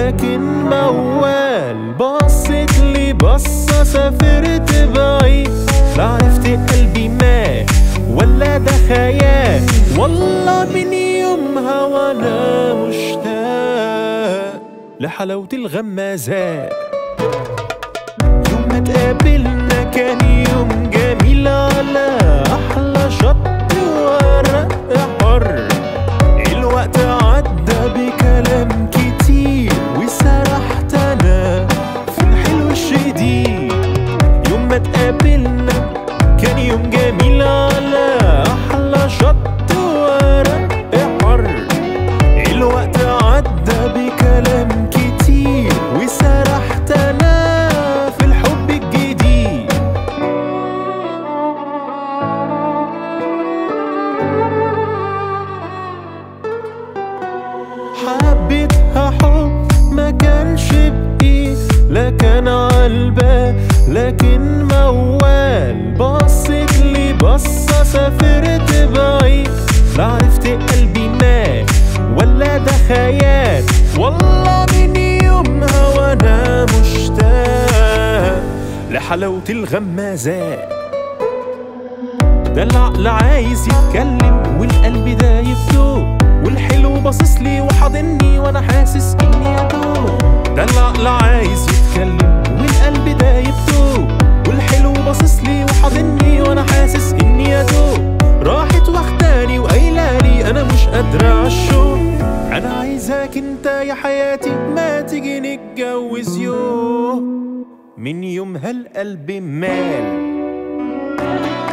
لكن موال بصت لي بصة سافرت بعيد لا عرفت قلبي مات ولا ده خيال والله من يومها وانا مشتاق لحلاوة الغمازات يوم ما تقابلنا كان يوم جميل على احلى شط ورق حر الوقت عدى بكلام كتير وسرحت انا في الحلو الشديد يوم ما تقابلنا كان يوم جميل على احلى شط ورق حر الوقت عدى بكلام كتير وسرحت انا في الحب الجديد حبيتها حب ما كانش بإيه لا كان عالبال لكن موال بصت لي بصة سافرت بعيد لا عرفت قلبي مات ولا ده خيال والله من يومها وانا مشتاق لحلاوة الغمازات ده العقل عايز يتكلم والقلب ده يفتوق والحلو باصص لي وحاضني وانا حاسس اني اتوه ده العقل عايز يتكلم والقلب ده يفتوق والحلو باصص لي وحاضني وانا حاسس اني اتوه راحت واخداني وقايله لي انا مش قادره عالشوق انا عايزاك انت يا حياتي ما تيجي نتجوز يوم من يومها القلب مال